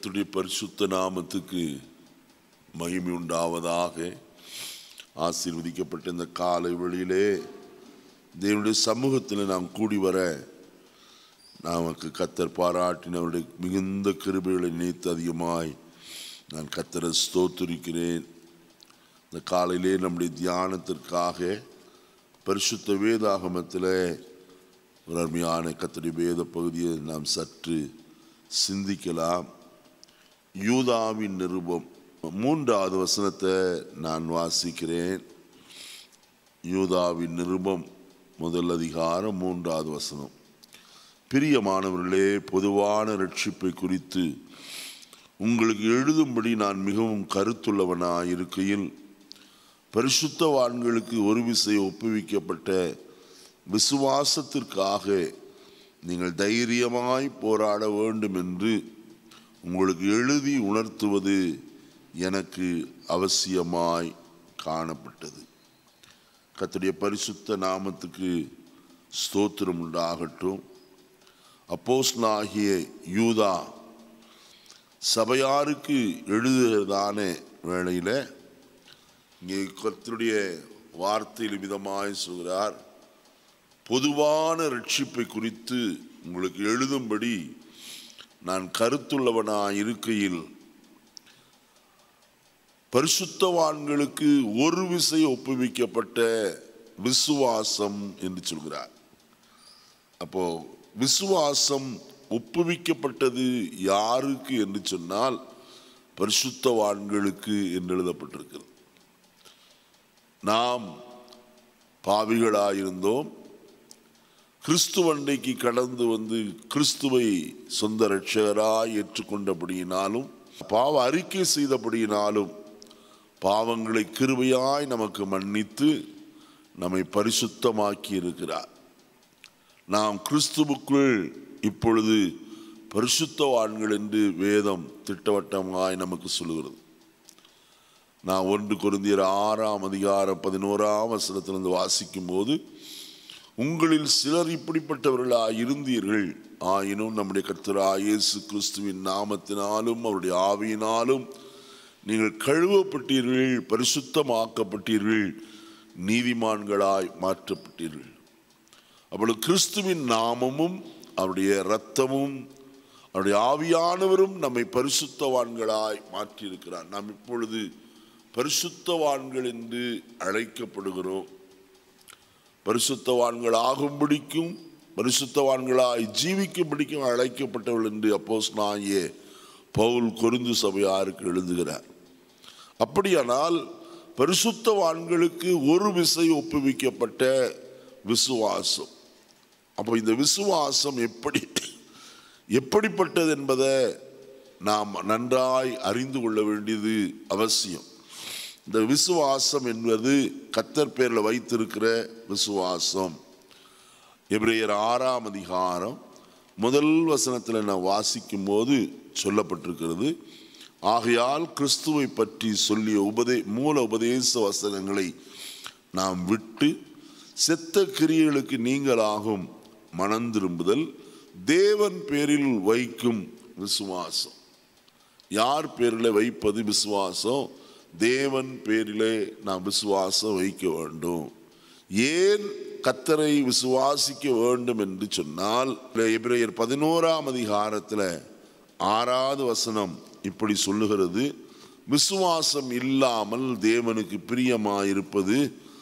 கர்த்தருடைய பரிசுத்த நாமத்துக்கு மகிமை உண்டாவதாக ஆசீர்வதிக்கப்பட்ட இந்த காலை வெளியிலே தேவனுடைய சமூகத்தில் நாம் கூடி வர நமக்கு கத்தர் பாராட்டினவருடைய மிகுந்த கிருபைகளை நினைத்து அதிகமாய் நான் கத்தரை ஸ்தோத்திரிக்கிறேன் இந்த காலையிலே நம்முடைய தியானத்திற்காக பரிசுத்த வேதாகமத்தில் ஒரு அருமையான கத்தருடைய வேத பகுதியை நாம் சற்று சிந்திக்கலாம் யூதாவின் நிருபம் மூன்றாவது வசனத்தை நான் வாசிக்கிறேன் யூதாவின் நிருபம் முதல் அதிகாரம் மூன்றாவது வசனம் பிரியமானவர்களே பொதுவான ரட்சிப்பை குறித்து உங்களுக்கு எழுதும்படி நான் மிகவும் கருத்துள்ளவனாய் இருக்கையில் பரிசுத்தவான்களுக்கு ஒரு விசை ஒப்புவிக்கப்பட்ட விசுவாசத்திற்காக நீங்கள் தைரியமாய் போராட வேண்டும் என்று உங்களுக்கு எழுதி உணர்த்துவது எனக்கு அவசியமாய் காணப்பட்டது கர்த்தருடைய பரிசுத்த நாமத்துக்கு ஸ்தோத்திரம் உண்டாகட்டும் அப்போஸ்தலனாகிய யூதா சபையாருக்கு எழுதுகிறதான வேளையில் இங்கே கர்த்தருடைய வார்த்தையில் விதமாய் சொல்கிறார் பொதுவான ரட்சிப்பை குறித்து உங்களுக்கு எழுதும்படி நான் கருத்துள்ளவனாய் இருக்கையில் பரிசுத்தவான்களுக்கு ஒரு விசை ஒப்புவிக்கப்பட்ட விசுவாசம் என்று சொல்கிறார் அப்போ விசுவாசம் ஒப்புவிக்கப்பட்டது யாருக்கு என்று சொன்னால் பரிசுத்தவான்களுக்கு என்று எழுதப்பட்டிருக்கிறது நாம் பாவிகளாயிருந்தோம் கிறிஸ்துவண்டைக்கு கடந்து வந்து கிறிஸ்துவை சொந்த ரட்சகராய் ஏற்றுக்கொண்டபடியினாலும் பாவ அறிக்கை செய்தபடியினாலும் பாவங்களை கிருபையாய் நமக்கு மன்னித்து நம்மை பரிசுத்தமாக்கி இருக்கிறார் நாம் கிறிஸ்துவுக்குள் இப்பொழுது பரிசுத்தவான்கள் என்று வேதம் திட்டவட்டமாய் நமக்கு சொல்லுகிறது நான் ஒன்று குருந்தியர் ஆறாம் அதிகாரம் பதினோராம் வசனத்திலிருந்து வாசிக்கும் போது உங்களில் சிலர் இப்படிப்பட்டவர்களாய் இருந்தீர்கள் ஆயினும் நம்முடைய கர்த்தராய் இயேசு கிறிஸ்துவின் நாமத்தினாலும் அவருடைய ஆவியினாலும் நீங்கள் கழுவப்பட்டீர்கள் பரிசுத்தமாக்கப்பட்டீர்கள் நீதிமான்களாய் மாற்றப்பட்டீர்கள் அப்பொழுது கிறிஸ்துவின் நாமமும் அவருடைய இரத்தமும் அவருடைய ஆவியானவரும் நம்மை பரிசுத்தவான்களாய் மாற்றியிருக்கிறார் நாம் இப்பொழுது பரிசுத்தவான்கள் என்று அழைக்கப்படுகிறோம் பரிசுத்தவான்கள் ஆகும்படிக்கும் பரிசுத்தவான்களாய் ஜீவிக்கும்படிக்கும் அழைக்கப்பட்டவள் என்று அப்போஸ் நாயே பவுல் கொருந்து சபையாருக்கு எழுதுகிறார் அப்படியானால் பரிசுத்தவான்களுக்கு ஒரு விசை ஒப்புவிக்கப்பட்ட விசுவாசம் அப்போ இந்த விசுவாசம் எப்படி எப்படிப்பட்டது என்பதை நாம் நன்றாய் அறிந்து கொள்ள வேண்டியது அவசியம் இந்த விசுவாசம் என்பது கத்தர் பேரில் வைத்திருக்கிற விசுவாசம் எபிரேயர் ஆறாம் அதிகாரம் முதல் வசனத்தில் நான் வாசிக்கும் போது சொல்லப்பட்டிருக்கிறது ஆகையால் கிறிஸ்துவை பற்றி சொல்லிய உபதே மூல உபதேச வசனங்களை நாம் விட்டு செத்த கிரியைகளுக்கு நீங்களாகும் மனந்திரும்புதல் தேவன் பேரில் வைக்கும் விசுவாசம் யார் பேரில் வைப்பது விசுவாசம் தேவன் பேரிலே நாம் விசுவாசம் வைக்க வேண்டும் ஏன் கத்தரை விசுவாசிக்க வேண்டும் என்று சொன்னால் எபிரேயர் பதினோராம் அதிகாரத்தில் ஆறாவது வசனம் இப்படி சொல்லுகிறது விசுவாசம் இல்லாமல் தேவனுக்கு பிரியமாயிருப்பது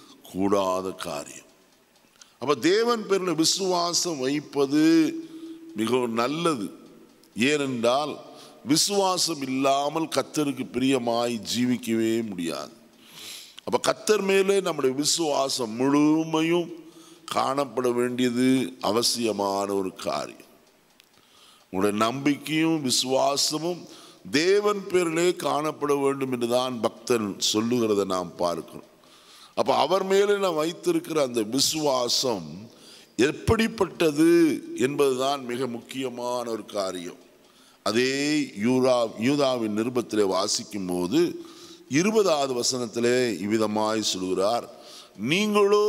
கூடாத காரியம் அப்ப தேவன் பேரில் விசுவாசம் வைப்பது மிகவும் நல்லது ஏனென்றால் விசுவாசம் இல்லாமல் கத்தருக்கு பிரியமாய் ஜீவிக்கவே முடியாது அப்ப கத்தர் மேலே நம்முடைய விசுவாசம் முழுமையும் காணப்பட வேண்டியது அவசியமான ஒரு காரியம் உங்களுடைய நம்பிக்கையும் விசுவாசமும் தேவன் பேரிலே காணப்பட வேண்டும் என்றுதான் பக்தன் சொல்லுகிறத நாம் பார்க்கிறோம் அப்ப அவர் மேலே நாம் வைத்திருக்கிற அந்த விசுவாசம் எப்படிப்பட்டது என்பதுதான் மிக முக்கியமான ஒரு காரியம் அதே யூரா யூதாவின் நிருபத்திலே வாசிக்கும் போது இருபதாவது வசனத்திலே இவ்விதமாய் சொல்கிறார் நீங்களோ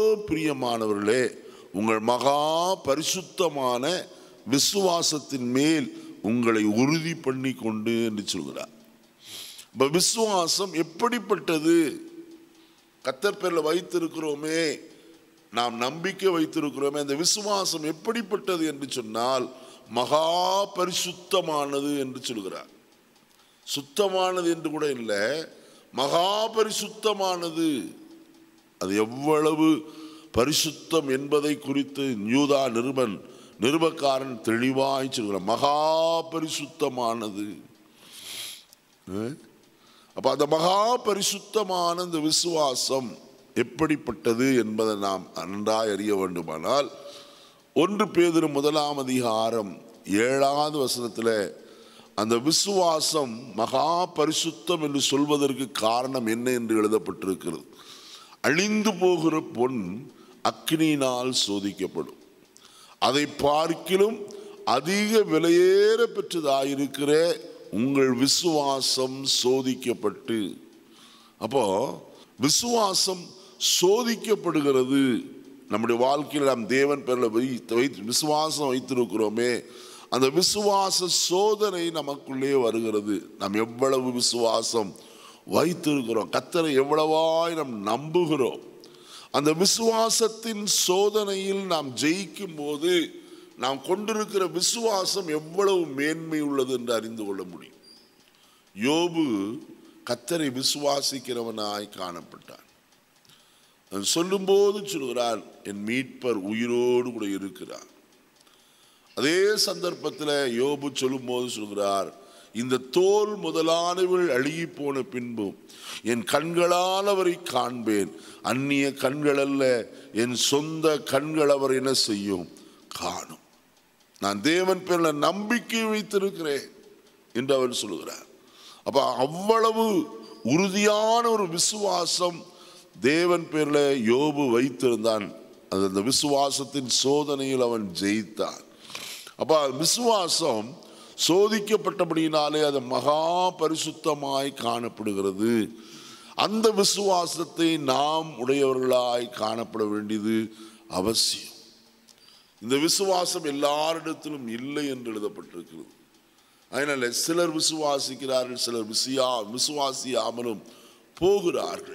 பிரியமானவர்களே உங்கள் மகா பரிசுத்தமான விசுவாசத்தின் மேல் உங்களை உறுதி பண்ணி கொண்டு என்று சொல்கிறார் இப்ப விசுவாசம் எப்படிப்பட்டது கத்தர் பேர்ல வைத்திருக்கிறோமே நாம் நம்பிக்கை வைத்திருக்கிறோமே அந்த விசுவாசம் எப்படிப்பட்டது என்று சொன்னால் மகா பரிசுத்தமானது என்று சொல்கிறார் சுத்தமானது என்று கூட இல்லை மகா பரிசுத்தமானது அது எவ்வளவு பரிசுத்தம் என்பதை குறித்து நியூதா நிருபன் நிருபக்காரன் தெளிவாய் சொல்கிறார் மகா பரிசுத்தமானது அஹ்? அப்ப அந்த மகா பரிசுத்தமான இந்த விசுவாசம் எப்படிப்பட்டது என்பதை நாம் நன்றாய் அறிய வேண்டுமானால் ஒன்று பேதிரு முதலாம் அதிகாரம் ஏழாவது வசனத்தில் அந்த விசுவாசம் மகா பரிசுத்தம் என்று சொல்வதற்கு காரணம் என்ன என்று எழுதப்பட்டிருக்கிறது அழிந்து போகிற பொன் அக்னியினால் சோதிக்கப்படும் அதை பார்க்கிலும் அதிக விலையேற பெற்றதாயிருக்கிற உங்கள் விசுவாசம் சோதிக்கப்பட்டு அப்போ விசுவாசம் சோதிக்கப்படுகிறது நம்முடைய வாழ்க்கையில் நாம் தேவன் பேரில் வைத்து வைத்து விசுவாசம் வைத்திருக்கிறோமே அந்த விசுவாச சோதனை நமக்குள்ளே வருகிறது நாம் எவ்வளவு விசுவாசம் வைத்திருக்கிறோம் கத்தரை எவ்வளவாய் நாம் நம்புகிறோம் அந்த விசுவாசத்தின் சோதனையில் நாம் ஜெயிக்கும் போது நாம் கொண்டிருக்கிற விசுவாசம் எவ்வளவு மேன்மை உள்ளது என்று அறிந்து கொள்ள முடியும் யோபு கத்தரை விசுவாசிக்கிறவனாய் காணப்பட்டான் அவன் சொல்லும்போது சொல்கிறான் என் மீட்பர் உயிரோடு கூட இருக்கிறார் அதே சந்தர்ப்பத்தில் யோபு சொல்லும்போது சொல்கிறார் இந்த தோல் முதலானவள் அழுகி போன பின்பும் என் கண்களால் அவரை காண்பேன் அந்நிய கண்கள் அல்ல என் சொந்த கண்கள் அவர் என்ன செய்யும் காணும் நான் தேவன் பேர்ல நம்பிக்கை வைத்திருக்கிறேன் என்று அவர் சொல்லுகிறார் அப்ப அவ்வளவு உறுதியான ஒரு விசுவாசம் தேவன் பேர்ல யோபு வைத்திருந்தான் அது அந்த விசுவாசத்தின் சோதனையில் அவன் ஜெயித்தான் அப்ப விசுவாசம் சோதிக்கப்பட்டபடியினாலே அது மகா பரிசுத்தமாய் காணப்படுகிறது அந்த விசுவாசத்தை நாம் உடையவர்களாய் காணப்பட வேண்டியது அவசியம் இந்த விசுவாசம் எல்லாரிடத்திலும் இல்லை என்று எழுதப்பட்டிருக்கிறது அதனால சிலர் விசுவாசிக்கிறார்கள் சிலர் விசியா விசுவாசியாமலும் போகிறார்கள்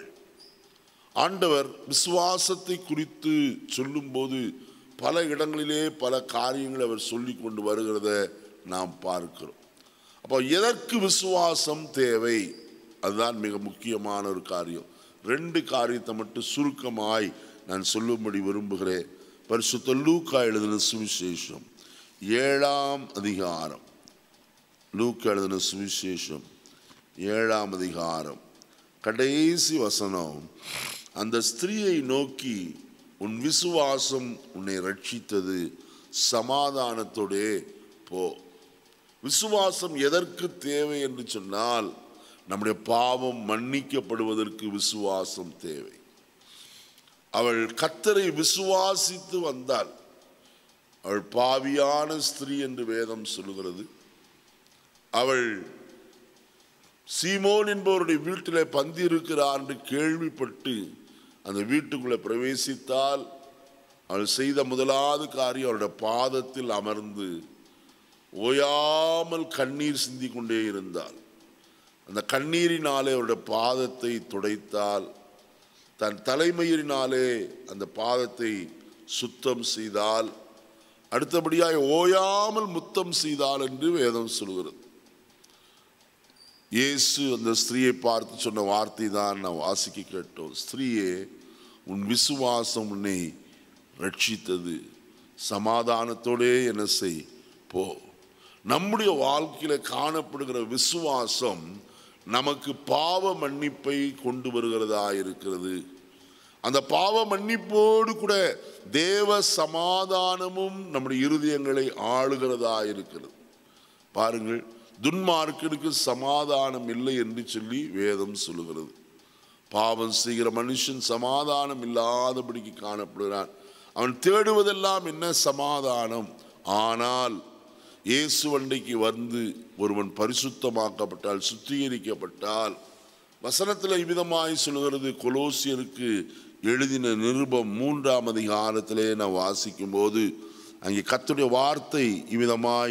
ஆண்டவர் விசுவாசத்தை குறித்து சொல்லும்போது பல இடங்களிலே பல காரியங்களை அவர் சொல்லி கொண்டு வருகிறத நாம் பார்க்கிறோம் அப்போ எதற்கு விசுவாசம் தேவை அதுதான் மிக முக்கியமான ஒரு காரியம் ரெண்டு காரியத்தை மட்டும் சுருக்கமாய் நான் சொல்லும்படி விரும்புகிறேன் பரிசுத்த லூக்கா எழுதின சுவிசேஷம் ஏழாம் அதிகாரம் லூக்கா எழுதின சுவிசேஷம் ஏழாம் அதிகாரம் கடைசி வசனம் அந்த ஸ்திரீயை நோக்கி உன் விசுவாசம் உன்னை ரட்சித்தது சமாதானத்தோடே போ விசுவாசம் எதற்கு தேவை என்று சொன்னால் நம்முடைய பாவம் மன்னிக்கப்படுவதற்கு விசுவாசம் தேவை அவள் கத்தரை விசுவாசித்து வந்தாள் அவள் பாவியான ஸ்திரீ என்று வேதம் சொல்லுகிறது அவள் சீமோன் என்பவருடைய வீட்டிலே பந்தி இருக்கிறார் என்று கேள்விப்பட்டு அந்த வீட்டுக்குள்ளே பிரவேசித்தால் அவள் செய்த முதலாவது காரியம் அவருடைய பாதத்தில் அமர்ந்து ஓயாமல் கண்ணீர் சிந்திக் கொண்டே இருந்தாள் அந்த கண்ணீரினாலே அவருடைய பாதத்தை துடைத்தால் தன் தலைமயிரினாலே அந்த பாதத்தை சுத்தம் செய்தால் அடுத்தபடியாய் ஓயாமல் முத்தம் செய்தால் என்று வேதம் சொல்கிறது இயேசு அந்த ஸ்திரீயை பார்த்து சொன்ன வார்த்தை தான் நான் வாசிக்க கேட்டோம் ஸ்திரீயே உன் விசுவாசம் உன்னை ரட்சித்தது சமாதானத்தோடே என்ன செய் போ நம்முடைய வாழ்க்கையில காணப்படுகிற விசுவாசம் நமக்கு பாவ மன்னிப்பை கொண்டு வருகிறதா இருக்கிறது அந்த பாவ மன்னிப்போடு கூட தேவ சமாதானமும் நம்முடைய இருதயங்களை ஆளுகிறதா இருக்கிறது பாருங்கள் துன்மார்க்கனுக்கு சமாதானம் இல்லை என்று சொல்லி வேதம் சொல்லுகிறது பாவம் செய்கிற மனுஷன் சமாதானம் இல்லாதபடிக்கு காணப்படுகிறான் அவன் தேடுவதெல்லாம் என்ன சமாதானம் ஆனால் இயேசு வண்டைக்கு வந்து ஒருவன் பரிசுத்தமாக்கப்பட்டால் சுத்திகரிக்கப்பட்டால் வசனத்தில் இவ்விதமாய் சொல்கிறது கொலோசியருக்கு எழுதின நிருபம் மூன்றாம் அதிகாரத்திலே நான் வாசிக்கும் போது அங்கே கத்துடைய வார்த்தை இவ்விதமாய்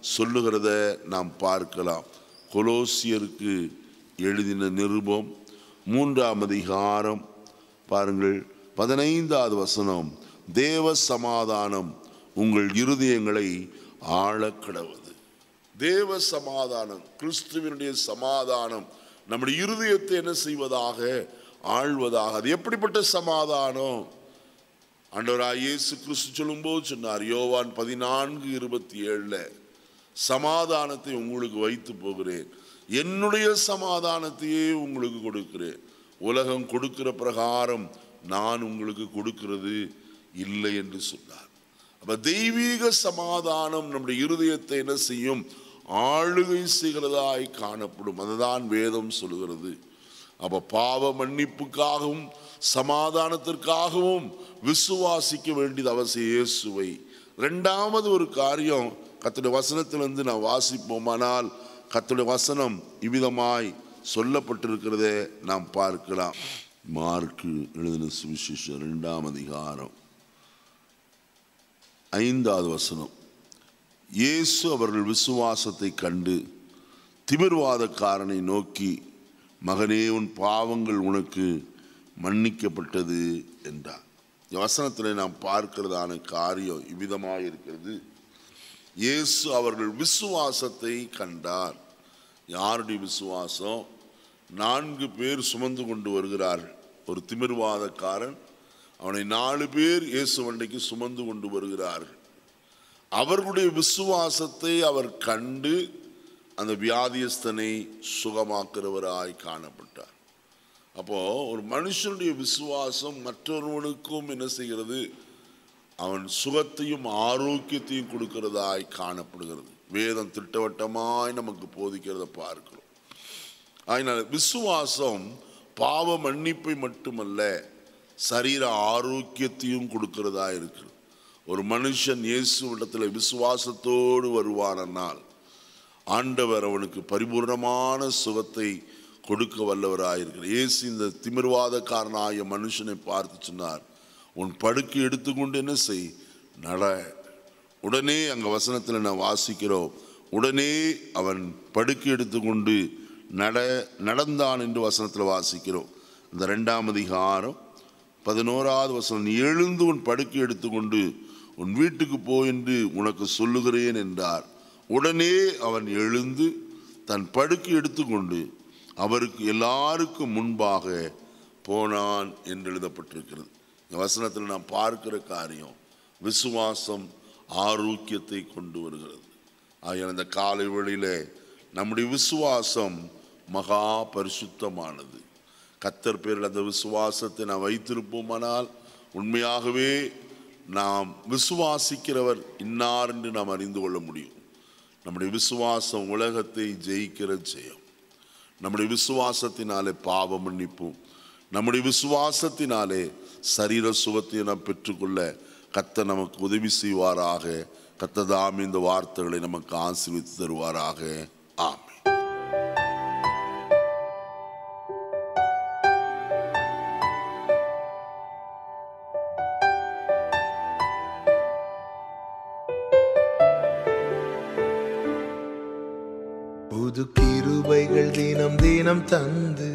சொல்லுகிறத நாம் பார்க்கலாம் கொலோசியருக்கு எழுதின நிருபம் மூன்றாம் அதிகாரம் பாருங்கள் பதினைந்தாவது வசனம் தேவ சமாதானம் உங்கள் இருதயங்களை ஆழக்கடவது தேவ சமாதானம் கிறிஸ்துவனுடைய சமாதானம் நம்முடைய இருதயத்தை என்ன செய்வதாக ஆழ்வதாக அது எப்படிப்பட்ட சமாதானம் ஆண்டவராய் இயேசு கிறிஸ்து சொல்லும்போது சொன்னார் யோவான் பதினான்கு இருபத்தி ஏழுல சமாதானத்தை உங்களுக்கு வைத்து போகிறேன் என்னுடைய சமாதானத்தையே உங்களுக்கு கொடுக்கிறேன் உலகம் கொடுக்கிற பிரகாரம் நான் உங்களுக்கு கொடுக்கிறது இல்லை என்று சொன்னார் அப்ப தெய்வீக சமாதானம் நம்முடைய இருதயத்தை என்ன செய்யும் ஆளுகை செய்கிறதாய் காணப்படும் அதுதான் வேதம் சொல்லுகிறது அப்ப பாவ மன்னிப்புக்காகவும் சமாதானத்திற்காகவும் விசுவாசிக்க வேண்டியது அவசியம் இயேசுவை ரெண்டாவது ஒரு காரியம் கத்துடைய வசனத்திலிருந்து நான் வாசிப்போமானால் கத்துடைய வசனம் இவ்விதமாய் சொல்லப்பட்டிருக்கிறதை நாம் பார்க்கலாம் மார்க்கு எழுதின சுவிசேஷம் ரெண்டாம் அதிகாரம் ஐந்தாவது வசனம் இயேசு அவர்கள் விசுவாசத்தை கண்டு திமிர்வாதக்காரனை நோக்கி மகனே உன் பாவங்கள் உனக்கு மன்னிக்கப்பட்டது என்றார் இந்த வசனத்தில் நாம் பார்க்கிறதான காரியம் இவ்விதமாக இருக்கிறது இயேசு அவர்கள் விசுவாசத்தை கண்டார் யாருடைய விசுவாசம் நான்கு பேர் சுமந்து கொண்டு வருகிறார்கள் ஒரு திமிர்வாதக்காரன் அவனை நாலு பேர் இயேசு வண்டிக்கு சுமந்து கொண்டு வருகிறார்கள் அவர்களுடைய விசுவாசத்தை அவர் கண்டு அந்த வியாதியஸ்தனை சுகமாக்குறவராய் காணப்பட்டார் அப்போ ஒரு மனுஷனுடைய விசுவாசம் மற்றொருவனுக்கும் என்ன செய்கிறது அவன் சுகத்தையும் ஆரோக்கியத்தையும் கொடுக்கிறதாய் காணப்படுகிறது வேதம் திட்டவட்டமாய் நமக்கு போதிக்கிறத பார்க்கிறோம் அதனால் விசுவாசம் பாவ மன்னிப்பை மட்டுமல்ல சரீர ஆரோக்கியத்தையும் கொடுக்கிறதா இருக்கிறது ஒரு மனுஷன் இயேசு இடத்துல விசுவாசத்தோடு வருவானால் ஆண்டவர் அவனுக்கு பரிபூர்ணமான சுகத்தை கொடுக்க வல்லவராயிருக்கிறார் இயேசு இந்த திமிர்வாதக்காரனாய மனுஷனை பார்த்து சொன்னார் உன் படுக்கை எடுத்துக்கொண்டு என்ன செய் நட உடனே அங்க வசனத்தில் நான் வாசிக்கிறோம் உடனே அவன் படுக்கை எடுத்துக்கொண்டு நட நடந்தான் என்று வசனத்தில் வாசிக்கிறோம் இந்த ரெண்டாம் அதிகாரம் பதினோராவது வசனம் நீ எழுந்து உன் படுக்கை எடுத்துக்கொண்டு உன் வீட்டுக்கு போ என்று உனக்கு சொல்லுகிறேன் என்றார் உடனே அவன் எழுந்து தன் படுக்கை எடுத்துக்கொண்டு அவருக்கு எல்லாருக்கும் முன்பாக போனான் என்று எழுதப்பட்டிருக்கிறது இந்த வசனத்தில் நாம் பார்க்கிற காரியம் விசுவாசம் ஆரோக்கியத்தை கொண்டு வருகிறது ஆகிய அந்த காலை வேளையில நம்முடைய விசுவாசம் மகா பரிசுத்தமானது கத்தர் பேரில் அந்த விசுவாசத்தை நாம் வைத்திருப்போமானால் உண்மையாகவே நாம் விசுவாசிக்கிறவர் இன்னார் என்று நாம் அறிந்து கொள்ள முடியும் நம்முடைய விசுவாசம் உலகத்தை ஜெயிக்கிற ஜெயம் நம்முடைய விசுவாசத்தினாலே பாவ மன்னிப்பும் நம்முடைய விசுவாசத்தினாலே சரீர சுகத்தை நாம் பெற்றுக்கொள்ள கத்த நமக்கு உதவி செய்வாராக கத்ததாம் இந்த வார்த்தைகளை நமக்கு ஆசீர்வித்து தருவாராக ஆமென் புது கிருபைகள் தினம் தினம் தந்து